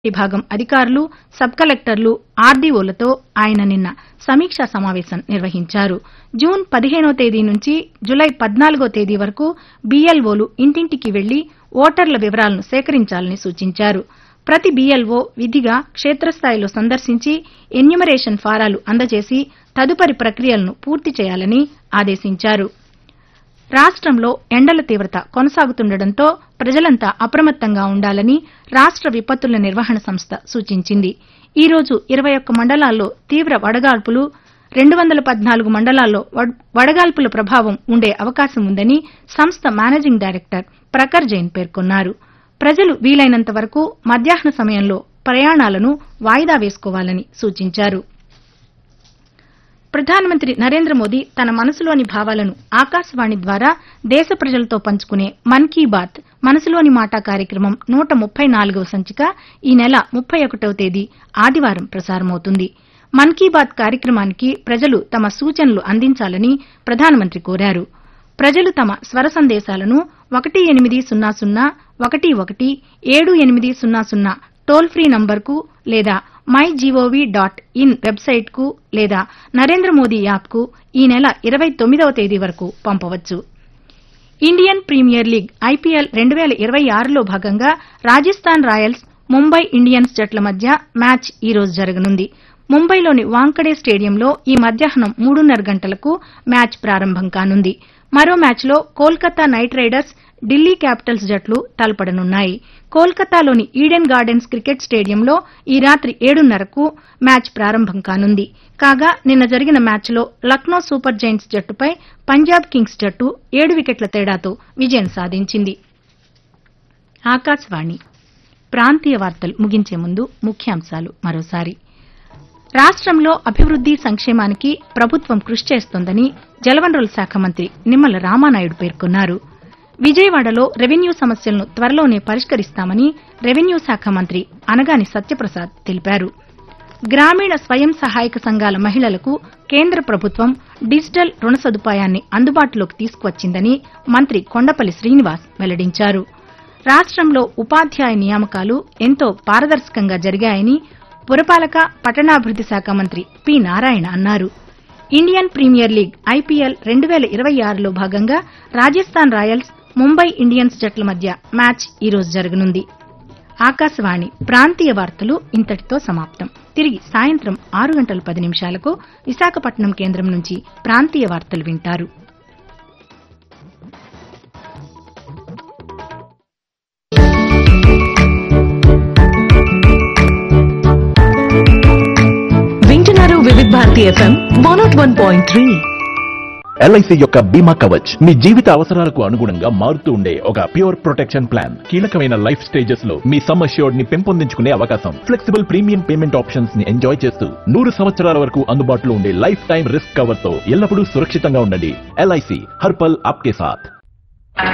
విభాగం అధికారులు సబ్ కలెక్టర్లు ఆర్డీఓలతో ఆయన నిన్న సమీక్షా సమావేశం నిర్వహించారు జూన్ పదిహేనో తేదీ నుంచి జులై పద్నాలుగో తేదీ వరకు బీఎల్ఓలు ఇంటింటికి వెళ్లి ఓటర్ల వివరాలను సేకరించాలని సూచించారు ప్రతి బీఎల్ఓ విధిగా క్షేత్రస్థాయిలో సందర్శించి ఎన్యూమరేషన్ ఫారాలు అందజేసి తదుపరి ప్రక్రియలను పూర్తి చేయాలని ఆదేశించారు రాష్ట్రంలో ఎండల తీవ్రత కొనసాగుతుండటంతో ప్రజలంతా అప్రమత్తంగా ఉండాలని రాష్ట్ర విపత్తుల నిర్వహణ సంస్థ సూచించింది ఈ రోజు ఇరవై ఒక్క మండలాల్లో తీవ్ర వడగాల్పులు రెండు వందల పద్నాలుగు మండలాల్లో వడ్- వడగాల్పుల ప్రభావం ఉండే అవకాశం ఉందని సంస్థ మేనేజింగ్ డైరెక్టర్ ప్రఖర్ జైన్ పేర్కొన్నారు ప్రజలు వీలైనంత వరకు మధ్యాహ్న సమయంలో ప్రయాణాలను వాయిదా వేసుకోవాలని సూచించారు ప్రధానమంత్రి నరేంద్ర మోదీ తన మనసులోని భావాలను ఆకాశవాణి ద్వారా దేశ ప్రజలతో పంచుకునే మన్ కీ బాత్ మనసులోని మాట కార్యక్రమం నూట ముప్పై నాలుగవ సంచిక ఈ నెల ముప్పై ఒకటవ తేదీ ఆదివారం ప్రసారమవుతుంది మన్ కీ బాత్ కార్యక్రమానికి ప్రజలు తమ సూచనలు అందించాలని ప్రధానమంత్రి కోరారు ప్రజలు తమ స్వర సందేశాలను ఒకటి ఎనిమిది సున్నా సున్నా ఒకటి ఒకటి ఏడు ఎనిమిది సున్నా సున్నా టోల్ ఫ్రీ నంబర్కు లేదా మై జీఓవీ డాట్ ఇన్ వెబ్సైట్కు లేదా నరేంద్ర మోదీ యాప్కు ఈ నెల ఇరవై తొమ్మిదవ తేదీ వరకు పంపవచ్చు ఇండియన్ ప్రీమియర్ లీగ్ ఐపీఎల్ రెండు వేల ఇరవై ఆరులో భాగంగా రాజస్థాన్ రాయల్స్ ముంబై ఇండియన్స్ జట్ల మధ్య మ్యాచ్ ఈ రోజు జరగనుంది ముంబైలోని వాంకడే స్టేడియంలో ఈ మధ్యాహ్నం మూడున్నర గంటలకు మ్యాచ్ ప్రారంభం కానుంది మరో మ్యాచ్లో Kolkata Knight Riders Delhi Capitals జట్లు తలపడనున్నాయి కోల్కతాలోని ఈడెన్ గార్డెన్స్ క్రికెట్ స్టేడియంలో ఈ రాత్రి ఏడున్నరకు మ్యాచ్ ప్రారంభం కానుంది కాగా నిన్న జరిగిన మ్యాచ్లో లక్నో సూపర్ జైంట్స్ జట్టుపై పంజాబ్ కింగ్స్ జట్టు ఏడు వికెట్ల తేడాతో విజయం సాధించింది ఆకాశవాణి ప్రాంతీయ వార్తలు ముగించే ముందు ముఖ్యాంశాలు మరోసారి రాష్ట్రంలో అభివృద్ది సంక్షేమానికి ప్రభుత్వం కృషి చేస్తోందని జలవనరుల శాఖ మంత్రి నిమ్మల రామానాయుడు పేర్కొన్నారు విజయవాడలో రెవెన్యూ సమస్యలను త్వరలోనే పరిష్కరిస్తామని రెవెన్యూ శాఖ మంత్రి అనగాని సత్యప్రసాద్ తెలిపారు గ్రామీణ స్వయం సహాయక సంఘాల మహిళలకు కేంద్ర ప్రభుత్వం డిజిటల్ రుణ సదుపాయాన్ని అందుబాటులోకి తీసుకువచ్చిందని మంత్రి కొండపల్లి శ్రీనివాస్ వెల్లడించారు రాష్ట్రంలో ఉపాధ్యాయ నియామకాలు ఎంతో పారదర్శకంగా జరిగాయని పురపాలక పట్టణాభివృద్ది శాఖ మంత్రి పి నారాయణ అన్నారు ఇండియన్ ప్రీమియర్ లీగ్ ఐపీఎల్ రెండు వేల ఇరవై ఆరులో భాగంగా రాజస్థాన్ రాయల్స్ ముంబై ఇండియన్స్ జట్ల మధ్య మ్యాచ్ ఈ రోజు జరగనుంది ఆకాశవాణి ప్రాంతీయ వార్తలు ఇంతటితో సమాప్తం తిరిగి సాయంత్రం ఆరు గంటల పది నిమిషాలకు విశాఖపట్నం కేంద్రం నుంచి ప్రాంతీయ వార్తలు వింటారు వింటున్నారు Vividh Bharati FM one naught one point three LIC యొక్క బీమా కవచ్ మీ జీవిత అవసరాలకు అనుగుణంగా మారుతూ ఉండే ఒక ప్యూర్ ప్రొటెక్షన్ ప్లాన్ కీలకమైన లైఫ్ స్టేజెస్ లో మీ సమ్ అష్యూర్డ్ ని పెంపొందించుకునే అవకాశం ఫ్లెక్సిబుల్ ప్రీమియం పేమెంట్ ఆప్షన్స్ ని ఎంజాయ్ చేస్తూ నూరు సంవత్సరాల వరకు అందుబాటులో ఉండే లైఫ్ టైం రిస్క్ కవర్ తో ఎల్లప్పుడూ సురక్షితంగా ఉండండి ఎల్ఐసి హర్పల్ ఆప్కే సాథ్